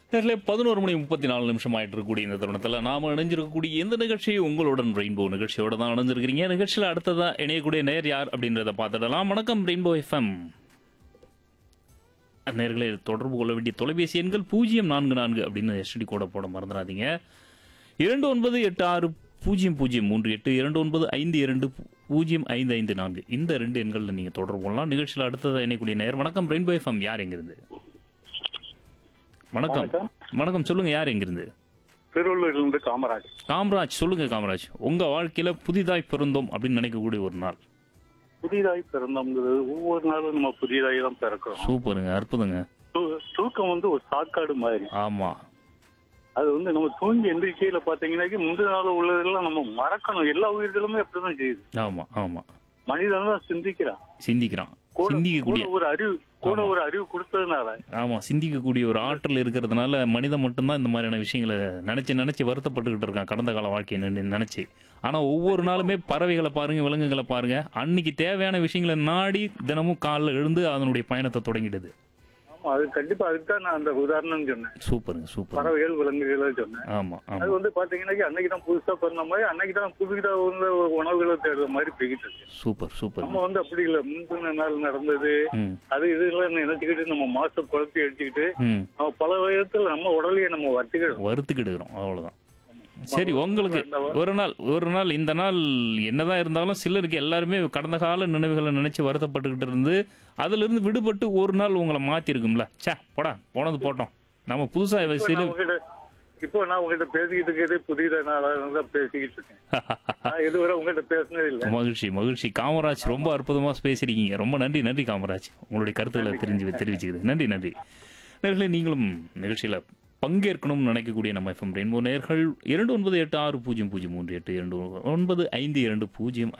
நேரிலே பதினோரு மணி முப்பத்தி நாலு நிமிஷம் ஆயிட்டு இருக்கக்கூடிய இந்த தருணத்தில் நாம இணைஞ்சிருக்கக்கூடிய இந்த நிகழ்ச்சியை உங்களுடன் ரெயின்போ நிகழ்ச்சியோட தான் இணைஞ்சிருக்கிறீங்க நிகழ்ச்சியில் அடுத்ததா இணையக்கூடிய நேர் யார் அப்படின்றத பார்த்துடலாம் வணக்கம் ரெயின்போ எஃப்எம் நேர்களை தொடர்பு கொள்ள வேண்டிய தொலைபேசி எண்கள் பூஜ்ஜியம் நான்கு நான்கு அப்படின்னு எஸ்டி கோட போட மறந்துடாதீங்க இரண்டு ஒன்பது எட்டு ஆறு பூஜ்ஜியம் பூஜ்ஜியம் மூன்று எட்டு இரண்டு ஒன்பது ஐந்து இரண்டு பூஜ்ஜியம் ஐந்து ஐந்து நான்கு இந்த ரெண்டு எண்களில் நீங்கள் தொடர்பு கொள்ளலாம் நிகழ்ச்சியில் அடுத்ததாக இணையக்கூடிய நேர் வணக்கம் ரெயின்போ எஃப்எம் யார் எங்கிருந்து வணக்கம் வணக்கம். வணக்கம் சொல்லுங்க யார் எங்கிருந்து திருவள்ளூரிலிருந்து காமராஜ் காமராஜ் சொல்லுங்க காமராஜ் உங்க வாழ்க்கையில புதிதாய் பிறந்தோம் அப்படின்னு நினைக்கக்கூடிய ஒரு நாள் புதிதாய் பிறந்தோங்கிறது ஒவ்வொரு நாளும் நம்ம புதிதாய் தான் பிறக்கிறோம் சூப்பருங்க அற்புதங்க தூ- தூக்கம் வந்து ஒரு சாக்காடு மாதிரி ஆமா அது வந்து நம்ம தூங்கி எந்திரிக்கையில பாத்தீங்கன்னாக்கி முந்தின நாள் உள்ளதெல்லாம் நம்ம மறக்கணும் எல்லா உயிர்களுமே அப்படிதான் செய்யுது ஆமா ஆமா மனிதன் தான் சிந்திக்கிறான் சிந்திக்கிறான் கூட சிந்திக்கக்கூடிய கூட ஒரு அறிவு கூட ஒரு அறிவு கொடுத்ததுனால ஆமா சிந்திக்கக்கூடிய ஒரு ஆற்றல் இருக்கிறதுனால மனிதன் மட்டும்தான் இந்த மாதிரியான விஷயங்களை நினைச்சு நினைச்சு வருத்தப்பட்டுக்கிட்டு இருக்கான் கடந்த கால வாழ்க்கையை நினை- நினைச்சு ஆனா ஒவ்வொரு நாளுமே பறவைகளை பாருங்க விலங்குகளை பாருங்க அன்னைக்கு தேவையான விஷயங்களை நாடி தினமும் காலைல எழுந்து அதனுடைய பயணத்தை தொடங்கிடுது ஆமா அது கண்டிப்பா அதுக்கு தான் நான் அந்த உதாரணம் சொன்னேன் சூப்பருங்க சூப்பர் பறவைகள் விலங்குகளை சொன்னேன் ஆமா அது ஆமா வந்து பாத்தீங்கன்னாக்கி அன்னைக்கு தான் புதுசா பிறந்த மாதிரி அன்னைக்கு தான் புதுசா வந்து உணவுகளை தேடுற மாதிரி போய்கிட்டு இருக்கு சூப்பர் சூப்பர் நம்ம வந்து அப்படி இல்ல முந்தின நாள் நடந்தது ம் அது இதெல்லாம் நினைச்சுக்கிட்டு நம்ம மாச குழப்பி அடிச்சுக்கிட்டு ம் நம்ம பல விதத்துல நம்ம உடலையே நம்ம வச்சுக்கிடும் வறுத்துக்கிடுகிறோம் அவ்வளவுதான் சரி உங்களுக்கு ஒரு நாள் ஒரு நாள் இந்த நாள் என்னதான் இருந்தாலும் சிலருக்கு எல்லாருமே கடந்த கால நினைவுகளை நினைச்சு வருத்தப்பட்டுக்கிட்டு இருந்து அதுல இருந்து விடுபட்டு ஒரு நாள் உங்களை மாத்தி இருக்கும்ல சே போடா போனது போட்டோம் நம்ம புதுசா இப்போ சில நான் உங்ககிட்ட இப்போ நான் உங்ககிட்ட பேசிக்கிட்டு இருக்கிறதே புதிய நாளாக தான் பேசிக்கிட்டு இருக்கேன் நான் இதுவரை உங்ககிட்ட பேசினது இல்ல மகிழ்ச்சி மகிழ்ச்சி காமராஜ் ரொம்ப அற்புதமா பேசிருக்கீங்க ரொம்ப நன்றி நன்றி காமராஜ் உங்களுடைய கருத்துக்களை தெரிஞ்சு தெரிவிச்சுக்கிறது நன்றி நன்றி நேர்களே நீங்களும் நிகழ்ச்சியில பங்கேற்கணும்னு நினைக்கக்கூடிய நம்ம எஃப்எம் ரெயின்போ நேர்கள் இரண்டு ஒன்பது எட்டு ஆறு பூஜ்ஜியம் பூஜ்ஜியம் மூன்று எட்டு இரண்டு ஒன்பது ஐந்து இரண்டு பூஜ்ஜியம்